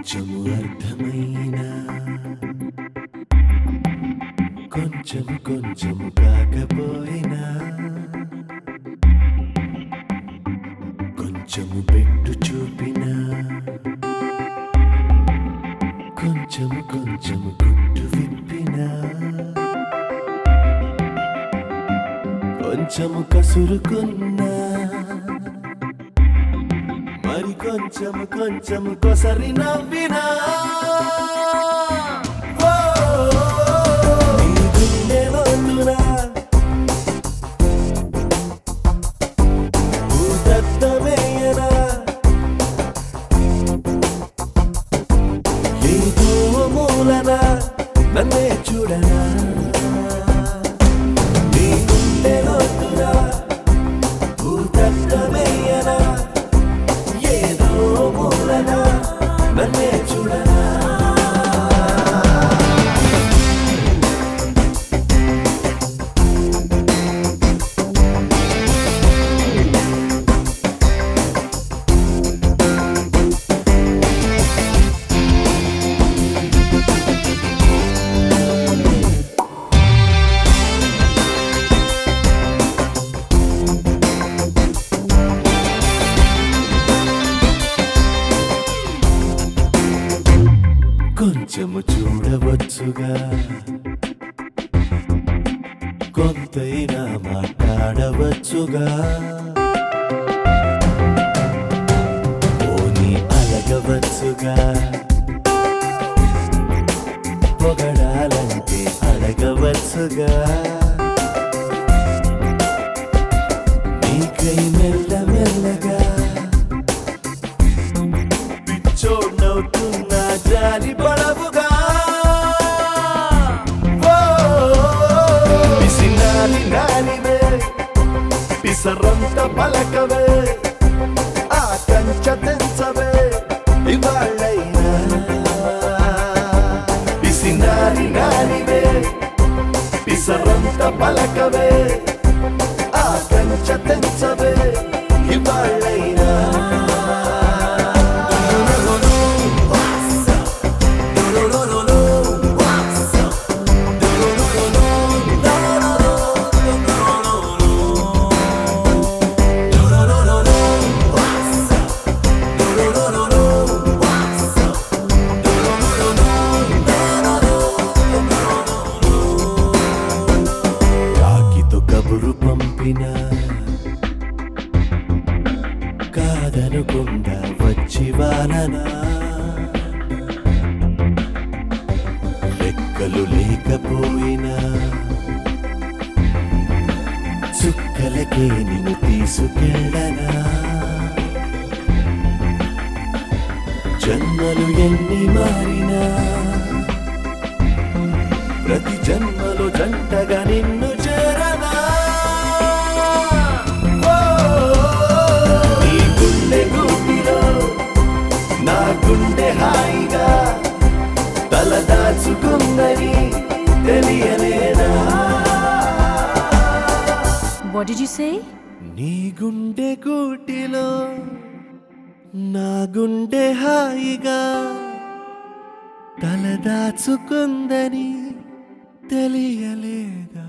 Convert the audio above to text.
కొంచెము అర్థమైనా కొంచెము కొంచెము కాకపోయినా కొంచెము పెట్టు చూపినా కొంచెము కొంచెము గుట్టు విప్పినా కొంచెము కసురుకున్నా మరి కొంచెము కొంచెము కొసరి నవ్వినా ఓ, నీ గుండె లోతున భూతత్వమేయనా ఏదో మూలన నన్నే చూడనా నీ గుండె లోతున భూతత్వమేయనా ఏదో మూలన నన్నే చూడనా కొంచెము చూడవచ్చుగా కొంతైనా మాట్లాడవచ్చుగా పోనీ అలగవచ్చుగా పొగడాలంటే అడగవచ్చుగా నీకై మెల్ల మెల్లగా పిచ్చోడ్నవుతున్నా జాలి పడవుగా ఓ, పిసినాలి నాలివే పిసరంత పలకవే ఆ కంచ తెంచవే ఇవాళ్ళైనా పిసినాలి నాలివే పిసరంత పలకవే ఆ కంచ తెంచవే ఇవాళ్ళైనా కాకితో కబురు పంపిన కాదనకుండా వచ్చి వాననా లెక్కలు లేకపోయినా చుక్కలకే నిన్ను తీసుకెళ్ళనా జన్మలు ఎన్ని మారినా ప్రతి జన్మలో జంటగా నిన్ను చేరనా ఓ, నీ గుండె గూటిలో నా గుండె హాయిగా తల దాచుకుందని తెలియలేదా What did you say? నీ గుండె గూటిలో నా గుండె హాయిగా తల దాచుకుందని తెలియలేదా